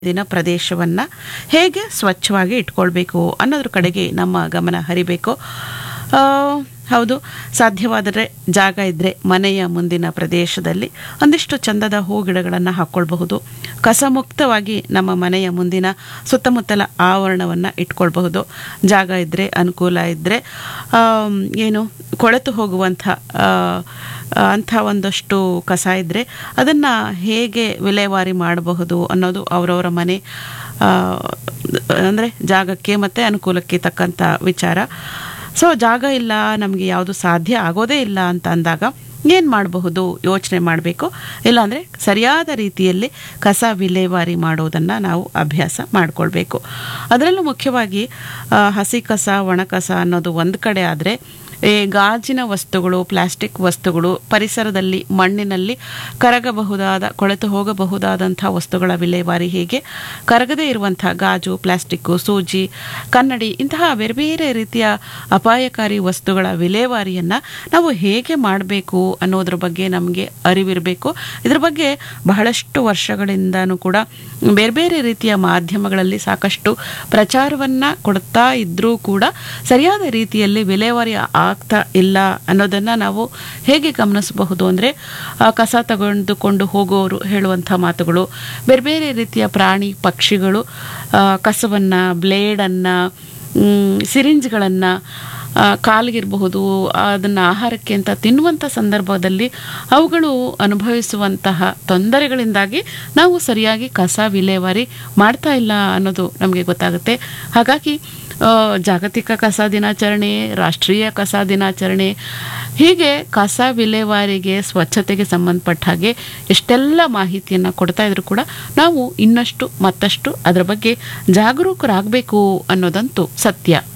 ದಿನ ಪ್ರದೇಶವನ್ನು ಹೇಗೆ ಸ್ವಚ್ಛವಾಗಿ ಇಟ್ಕೊಳ್ಬೇಕು ಅನ್ನೋದ್ರ ಕಡೆಗೆ ನಮ್ಮ ಗಮನ ಹರಿಬೇಕು ಆ, ಹೌದು ಸಾಧ್ಯವಾದರೆ ಜಾಗ ಇದ್ದರೆ ಮನೆಯ ಮುಂದಿನ ಪ್ರದೇಶದಲ್ಲಿ ಒಂದಿಷ್ಟು ಚಂದದ ಹೂ ಗಿಡಗಳನ್ನು ಹಾಕ್ಕೊಳ್ಬಹುದು ಕಸಮುಕ್ತವಾಗಿ ನಮ್ಮ ಮನೆಯ ಮುಂದಿನ ಸುತ್ತಮುತ್ತಲ ಆವರಣವನ್ನು ಇಟ್ಕೊಳ್ಬಹುದು ಜಾಗ ಇದ್ದರೆ ಅನುಕೂಲ ಇದ್ದರೆ ಏನು ಕೊಳೆತು ಹೋಗುವಂಥ ಆ, ಅಂಥ ಒಂದಷ್ಟು ಕಸ ಇದ್ದರೆ ಅದನ್ನು ಹೇಗೆ ವಿಲೇವಾರಿ ಮಾಡಬಹುದು ಅನ್ನೋದು ಅವರವರ ಮನೆ ಅಂದರೆ ಜಾಗಕ್ಕೆ ಮತ್ತು ಅನುಕೂಲಕ್ಕೆ ತಕ್ಕಂಥ ವಿಚಾರ ಸೊ ಜಾಗ ಇಲ್ಲ ನಮಗೆ ಯಾವುದು ಸಾಧ್ಯ ಆಗೋದೇ ಇಲ್ಲ ಅಂತ ಅಂದಾಗ ಏನು ಮಾಡಬಹುದು ಯೋಚನೆ ಮಾಡಬೇಕು ಇಲ್ಲಾಂದರೆ ಸರಿಯಾದ ರೀತಿಯಲ್ಲಿ ಕಸ ವಿಲೇವಾರಿ ಮಾಡೋದನ್ನು ನಾವು ಅಭ್ಯಾಸ ಮಾಡಿಕೊಳ್ಬೇಕು ಅದರಲ್ಲೂ ಮುಖ್ಯವಾಗಿ ಆ, ಹಸಿ ಕಸ ಒಣ ಕಸ ಅನ್ನೋದು ಒಂದು ಕಡೆ ಆದರೆ ಈ ಗಾಜಿನ ವಸ್ತುಗಳು ಪ್ಲಾಸ್ಟಿಕ್ ವಸ್ತುಗಳು ಪರಿಸರದಲ್ಲಿ ಮಣ್ಣಿನಲ್ಲಿ ಕರಗಬಹುದಾದ ಕೊಳೆತು ಹೋಗಬಹುದಾದಂಥ ವಸ್ತುಗಳ ವಿಲೇವಾರಿ ಹೇಗೆ ಕರಗದೇ ಇರುವಂಥ ಗಾಜು ಪ್ಲಾಸ್ಟಿಕ್ಕು ಸೂಜಿ ಕನ್ನಡಿ ಇಂತಹ ಬೇರೆ ಬೇರೆ ರೀತಿಯ ಅಪಾಯಕಾರಿ ವಸ್ತುಗಳ ವಿಲೇವಾರಿಯನ್ನು ನಾವು ಹೇಗೆ ಮಾಡಬೇಕು ಅನ್ನೋದ್ರ ಬಗ್ಗೆ ನಮಗೆ ಅರಿವಿರಬೇಕು ಇದ್ರ ಬಗ್ಗೆ ಬಹಳಷ್ಟು ವರ್ಷಗಳಿಂದನೂ ಕೂಡ ಬೇರೆ ಬೇರೆ ರೀತಿಯ ಮಾಧ್ಯಮಗಳಲ್ಲಿ ಸಾಕಷ್ಟು ಪ್ರಚಾರವನ್ನು ಕೊಡ್ತಾ ಇದ್ದರೂ ಕೂಡ ಸರಿಯಾದ ರೀತಿಯಲ್ಲಿ ವಿಲೇವಾರಿ ಆಗ್ತಾ ಇಲ್ಲ ಅನ್ನೋದನ್ನು ನಾವು ಹೇಗೆ ಗಮನಿಸಬಹುದು ಅಂದರೆ ಕಸ ತಗೊಂಡುಕೊಂಡು ಹೋಗೋರು ಹೇಳುವಂಥ ಮಾತುಗಳು ಬೇರೆ ಬೇರೆ ರೀತಿಯ ಪ್ರಾಣಿ ಪಕ್ಷಿಗಳು ಕಸವನ್ನು ಬ್ಲೇಡನ್ನು ಸಿರಿಂಜ್ಗಳನ್ನು ಕಾಲಿಗಿರಬಹುದು ಅದನ್ನು ಆಹಾರಕ್ಕೆ ಅಂತ ತಿನ್ನುವಂಥ ಸಂದರ್ಭದಲ್ಲಿ ಅವುಗಳು ಅನುಭವಿಸುವಂತಹ ತೊಂದರೆಗಳಿಂದಾಗಿ ನಾವು ಸರಿಯಾಗಿ ಕಸ ವಿಲೇವಾರಿ ಮಾಡ್ತಾ ಇಲ್ಲ ಅನ್ನೋದು ನಮಗೆ ಗೊತ್ತಾಗುತ್ತೆ ಹಾಗಾಗಿ ಆ, ಜಾಗತಿಕ ಕಸ ದಿನಾಚರಣೆ ರಾಷ್ಟ್ರೀಯ ಕಸ ದಿನಾಚರಣೆ ಹೀಗೆ ಕಸ ವಿಲೇವಾರಿಗೆ ಸ್ವಚ್ಛತೆಗೆ ಸಂಬಂಧಪಟ್ಟ ಹಾಗೆ ಎಷ್ಟೆಲ್ಲ ಮಾಹಿತಿಯನ್ನು ಕೊಡ್ತಾ ಇದ್ರು ಕೂಡ ನಾವು ಇನ್ನಷ್ಟು ಮತ್ತಷ್ಟು ಅದರ ಬಗ್ಗೆ ಜಾಗರೂಕರಾಗಬೇಕು ಅನ್ನೋದಂತೂ ಸತ್ಯ